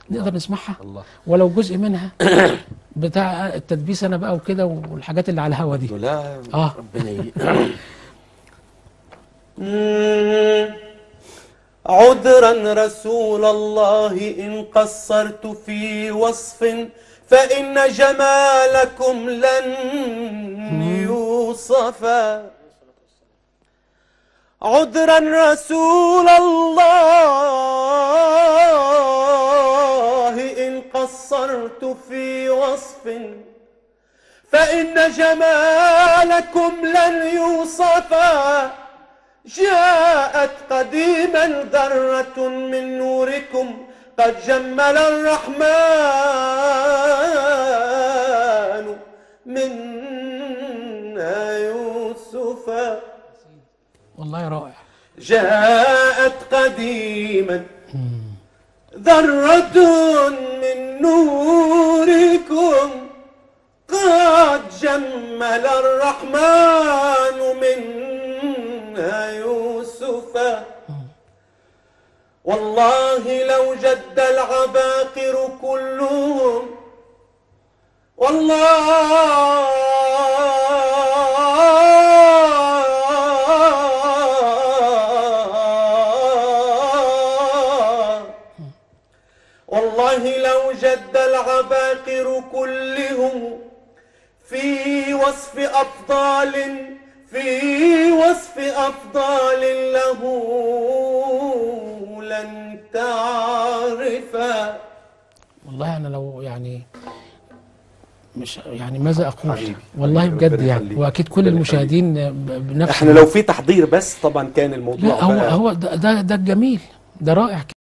نقدر نسمعها الله ولو جزء منها بتاع التدبيس انا بقى وكده والحاجات اللي على الهوا دي لا آه. ربنا ي... عذرا رسول الله إن قصرت في وصف فإن جمالكم لن يوصفا عذرا رسول الله إن قصرت في وصف فإن جمالكم لن يوصفا جاءت قديما ذرة من نوركم قد جمل الرحمن منا يوسفا والله رائع جاءت قديما ذرة من نوركم قد جمل الرحمن منا يوسفا والله لو جد العباقر كلهم والله والله لو جد العباقر كلهم في وصف أفضال في وصف أفضال له لن تعرفا والله انا لو يعني مش يعني ماذا اقول حبيبي. والله حبيبي، بجد ربنا يعني يخليك. واكيد كل ربنا المشاهدين ب- بنفس احنا لو في تحضير بس طبعا كان الموضوع لا هو بقى هو ده ده, ده الجميل ده رائع